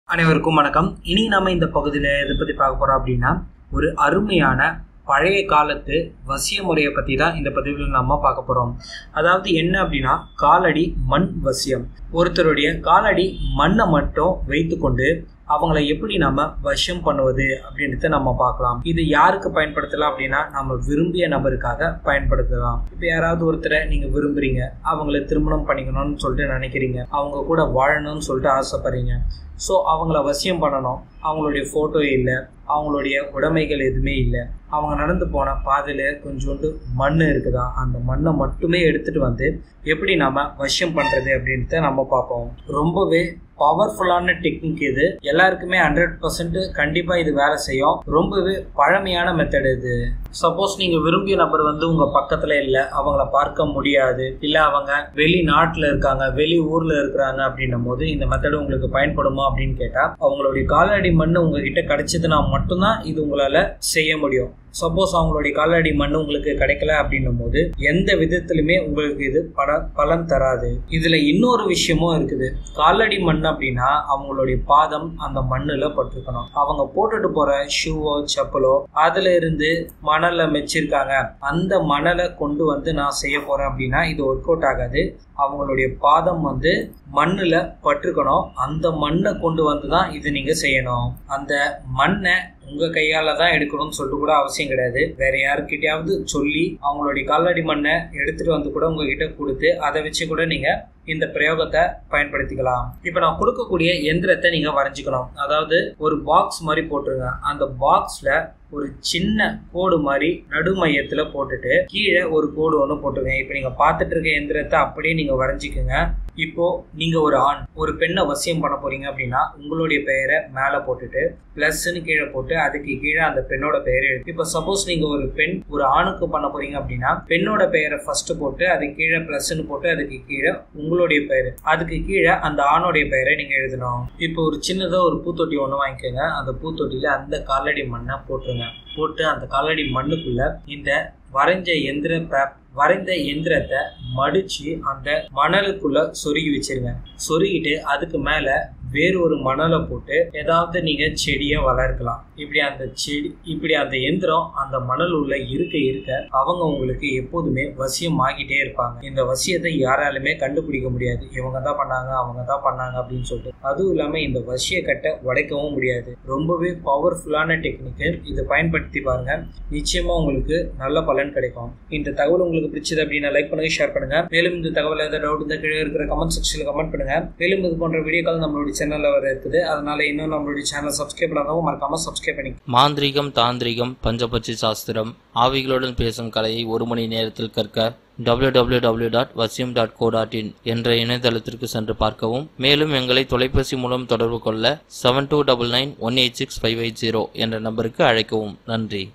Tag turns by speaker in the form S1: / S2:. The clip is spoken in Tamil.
S1: அனைவருக்கும் வணக்கம் இனி நாம இந்த பகுதியில் எதை பற்றி பார்க்க போறோம் அப்படின்னா ஒரு அருமையான பழைய காலத்து வசிய முறையை பற்றி தான் இந்த பதிவில் நம்ம பார்க்க போகிறோம் அதாவது என்ன அப்படின்னா காலடி மண் வசியம் ஒருத்தருடைய காலடி மண்ணை மட்டும் வைத்துக்கொண்டு அவங்கள எப்படி நம்ம வசியம் பண்ணுவது அப்படின்றத நம்ம பார்க்கலாம் இது யாருக்கு பயன்படுத்தலாம் அப்படின்னா நம்ம விரும்பிய நபருக்காக பயன்படுத்தலாம் இப்போ யாராவது ஒருத்தரை நீங்க விரும்புறீங்க அவங்கள திருமணம் பண்ணிக்கணும்னு சொல்லிட்டு நினைக்கிறீங்க அவங்க கூட வாழணும்னு சொல்லிட்டு ஆசைப்படுறீங்க ஸோ அவங்கள வசியம் பண்ணணும் அவங்களுடைய ஃபோட்டோ இல்லை அவங்களுடைய உடைமைகள் எதுவுமே இல்லை அவங்க நடந்து போன பாதையில் கொஞ்சோண்டு மண் இருக்குதா அந்த மண்ணை மட்டுமே எடுத்துட்டு வந்து எப்படி நாம வசியம் பண்றது அப்படின்றத நம்ம பார்ப்போம் ரொம்பவே பவர்ஃபுல்லான டெக்னிக் இது எல்லாருக்குமே ஹண்ட்ரட் பர்சன்ட் கண்டிப்பா இது வேலை செய்யும் ரொம்பவே பழமையான மெத்தட் இது சப்போஸ் நீங்க விரும்பிய நபர் வந்து உங்க பக்கத்துல இல்ல அவங்கள பார்க்க முடியாது இல்ல அவங்க வெளிநாட்டுல இருக்காங்க வெளி ஊர்ல இருக்கிறாங்க அப்படின்னும் போது இந்த மெத்தட் உங்களுக்கு பயன்படுமா அப்படின்னு கேட்டா அவங்களுடைய காலடி மண் உங்ககிட்ட கிடைச்சதுன்னா மட்டும்தான் இது உங்களால செய்ய முடியும் சப்போஸ் அவங்களுடைய காலடி மண் உங்களுக்கு கிடைக்கல அப்படின்னும் போது எந்த விதத்திலுமே உங்களுக்கு இது பல பலன் தராது இதுல இன்னொரு விஷயமும் இருக்குது காலடி மண் அப்படின்னா அவங்களுடைய பாதம் அந்த மண்ணுல பட்டிருக்கணும் அவங்க போட்டுட்டு போற ஷூவோ செப்பலோ அதுல இருந்து மணலை மெச்சிருக்காங்க அந்த மணலை கொண்டு வந்து நான் செய்ய போறேன் அப்படின்னா இது ஒர்க் அவுட் ஆகாது அவங்களுடைய பாதம் வந்து மண்ணுல பட்டிருக்கணும் அந்த மண்ணை கொண்டு வந்து தான் இது நீங்க செய்யணும் அந்த மண்ணை உங்க கையால தான் எடுக்கணும்னு சொல்லிட்டு கூட அவசியம் கிடையாது வேற யாருக்கிட்டயாவது சொல்லி அவங்களுடைய காலடி மண்ணை எடுத்துட்டு வந்து கூட உங்ககிட்ட கொடுத்து அதை வச்சு கூட நீங்க இந்த பிரயோகத்தை பயன்படுத்திக்கலாம் இப்போ நான் கொடுக்கக்கூடிய எந்திரத்தை நீங்க வரைஞ்சிக்கணும் அதாவது ஒரு பாக்ஸ் மாதிரி போட்டுருங்க அந்த பாக்ஸ்ல ஒரு சின்ன கோடு மாதிரி நடு மையத்துல போட்டுட்டு கீழே ஒரு கோடு ஒன்று போட்டுருங்க இப்போ நீங்க பார்த்துட்டு இருக்க எந்திரத்தை அப்படியே நீங்க வரைஞ்சிக்கோங்க இப்போ நீங்க ஒரு ஆண் ஒரு பெண்ணை வசியம் பண்ண போறீங்க அப்படின்னா உங்களுடைய பெயரை மேலே போட்டுட்டு பிளஸ்ன்னு கீழே போட்டு அதுக்கு கீழே அந்த பெண்ணோட பெயரை எழுதி இப்போ சப்போஸ் நீங்க ஒரு பெண் ஒரு ஆணுக்கு பண்ண போறீங்க அப்படின்னா பெண்ணோட பெயரை ஃபர்ஸ்ட் போட்டு அதுக்கு கீழே பிளஸ்ன்னு போட்டு அதுக்கு கீழே உங்களுடைய பெயர் அதுக்கு கீழே அந்த ஆணுடைய பெயரை நீங்க எழுதணும் இப்போ ஒரு சின்னதா ஒரு பூத்தொட்டி ஒன்று வாங்கிக்கோங்க அந்த பூத்தொட்டியில அந்த காலடி மண்ணை போட்டுருங்க போட்டு அந்த காலடி மண்ணுக்குள்ள இந்த வரைஞ்ச எந்திர பேப் வரைந்த எந்திரத்தை மடிச்சு அந்த மணலுக்குள்ள சொருகி வச்சிருங்க சொருகிட்டு அதுக்கு மேல வேறு ஒரு மணலை போட்டு ஏதாவது நீங்க செடியை வளர்க்கலாம் இப்படி அந்த செடி இப்படி அந்த எந்திரம் அந்த மணல் உள்ள இருக்க இருக்க அவங்க உங்களுக்கு எப்போதுமே வசியம் ஆகிட்டே இருப்பாங்க இந்த வசியத்தை யாராலுமே கண்டுபிடிக்க முடியாது இவங்க தான் பண்ணாங்க அவங்க தான் பண்ணாங்க அப்படின்னு சொல்லிட்டு அதுவும் இல்லாம இந்த வசிய கட்டை உடைக்கவும் முடியாது ரொம்பவே பவர்ஃபுல்லான டெக்னிக்கு இதை பயன்படுத்தி பாருங்க நிச்சயமா உங்களுக்கு நல்ல பலன் கிடைக்கும் இந்த தகவல் உங்களுக்கு பிடிச்சது அப்படின்னா லைக் பண்ணுங்க ஷேர் பண்ணுங்க மேலும் இந்த தகவல் ஏதாவது டவுட் இந்த கீழே இருக்கிற கமெண்ட் செக்ஷன்ல கமெண்ட் பண்ணுங்க மேலும் இது போன்ற வீடியோக்கள் நம்மளுடைய சேனல்ல வர இருக்குது அதனால இன்னும் நம்மளுடைய சேனல் சப்ஸ்கிரைப் பண்ணாதவங்க மறக்காம சப்ஸ்கிரைப் பண்ணி
S2: மாந்திரீகம் தாந்திரிகம் பஞ்சபட்சி சாஸ்திரம் ஆவிகளுடன் பேசும் கலையை ஒரு மணி நேரத்தில் கற்க www.vasyam.co.in டாட் வசியம் டாட் கோ டாட் இன் என்ற இணையதளத்திற்கு சென்று பார்க்கவும் மேலும் எங்களை தொலைபேசி மூலம் தொடர்பு கொள்ள seven two double nine one eight six five eight zero என்ற நம்பருக்கு அழைக்கவும் நன்றி